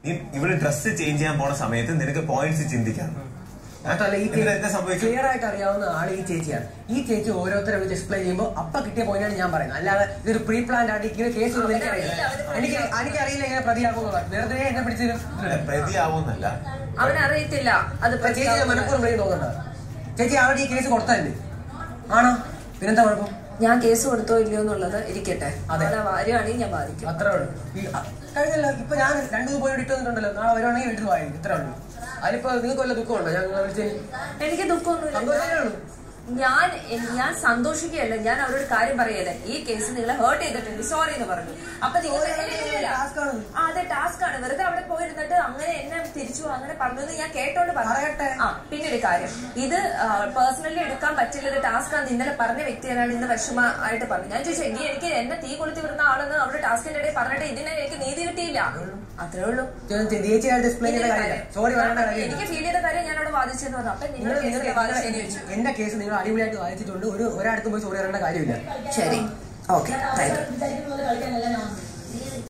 ഈ- ഇവിടെ dress change ചെയ്യാൻ പോണ സമയത്ത് നിനക്ക് പോയിന്റ്സ് ചിന്തിക്കാം മാത്രമല്ല ഈ ഇതിൽ എന്താ സംഭവിക്കും ക്ലിയർ ആയിട്ട് അറിയാവുന്ന ആൾ ഈ ചേച്ചിയാണ് ഈ ചേച്ചി ഓരോരുത്തരെ വിളിച്ച് എക്സ്പ്ലെയിൻ ചെയ്യുമ്പോൾ അപ്പൊ കിട്ടിയ പോയിന്റാണ് ഞാൻ പറയുന്നത് അല്ലാതെ ഇതൊരു പ്രീ പ്ലാൻ ആയിട്ട് ഇങ്ങനെ കേസ് ഒന്നും എനിക്കറിയില്ല എനിക്ക് എനിക്കറിയില്ല എങ്ങനെ പ്രതിയാക്കുന്നുള്ളത് വെറുതെ എന്നെ പിടിച്ച് പ്രതിയാവുന്നല്ല അവനറിയത്തില്ല അത് ചേച്ചി മനഃപൂർവ്വം പ്രതി തോന്നുന്നുണ്ടോ ചേച്ചി അവിടെ ഈ കേസ് കൊടുത്തല്ലേ ആണോ പിന്നെന്താ കുഴപ്പം ഞാൻ കേസ് കൊടുത്തോ ഇല്ലയോ എന്നുള്ളത് ഇരിക്കട്ടെ അതെ. അവളെ വരുവാണെങ്കിൽ ഞാൻ ബാധിക്കും അത്രേ ഉള്ളൂ ഈ- അ- കഴിഞ്ഞല്ലോ ഇപ്പൊ ഞാൻ രണ്ടു മൂന്ന് പോയി ഇട്ട് വന്നിട്ടുണ്ടല്ലോ നാളെ വരുവാണെങ്കിൽ വീട്ടിൽ പോയി ഇത്രേ ഉള്ളൂ അതിലിപ്പോ നിങ്ങൾക്ക് വല്ല ദുഃഖമുണ്ടോ ഞാൻ നിങ്ങളെ വിളിച്ച് എനിക്ക് ദുഃഖമൊന്നുമില്ല സന്തോഷമേ ഉള്ളൂ ഞാൻ ഞാൻ സന്തോഷിക്കുകയല്ല ഞാൻ അവരോട് കാര്യം പറയല്ലേ ഈ കേസ് നിങ്ങളെ ഹേർട്ട് ചെയ്തിട്ടുണ്ട് സോറി എന്ന് പറഞ്ഞു അപ്പൊ നിങ്ങൾ task ആണ്. ആ, അതെ ടാസ്ക് ആണ് വെറുതെ അവിടെ പോയിരുന്നിട്ട് അങ്ങനെ എന്നെ തിരിച്ചു അങ്ങനെ പറഞ്ഞു എന്ന് ഞാൻ കേട്ടോണ്ട് പറയട്ടെ. ആ പിന്നെ ഒരു കാര്യം ഇത് പേഴ്സണലി എടുക്കാൻ പറ്റില്ല ഒരു ടാസ്ക് ആണ് ഇന്നലെ പറഞ്ഞ വ്യക്തിയാണ് ഇന്ന് വിഷമമായിട്ട് പറഞ്ഞു ഞാൻ ചോദിച്ചു എങ്കിൽ എനിക്ക് എന്നെ തീ കൊളുത്തി വിടുന്ന ആളെന്ന് അവിടെ ടാസ്കിന്റെ ഇടയിൽ പറഞ്ഞിട്ട് ഇതിനെ എനിക്ക് നീതി കിട്ടിയില്ല അത്രേ ഉള്ളൂ ചേച്ചിയായിട്ട് എക്സ്പ്ലെയിൻ ചെയ്യേണ്ട കാര്യമില്ല സോറി പറയേണ്ട കാര്യമില്ല എനിക്ക് ഫീൽ ചെയ്ത കാര്യം ഞാൻ അവിടെ വാദിച്ചെന്ന് പറഞ്ഞു അപ്പൊ നിങ്ങൾ നിങ്ങൾ കേസ് വാദിച്ചെന്ന് ചോദിച്ചു എന്റെ കേസ് നിങ്ങൾ അടിപൊളിയായിട്ട് വായിച്ചിട്ടുണ്ട് ഒരു ഒരാൾക്കും പോയി സോറി പറയേണ്ട കാര്യമില്ല ശരി ഓക്കെ താങ്ക് യു കളിക്കാനല്ല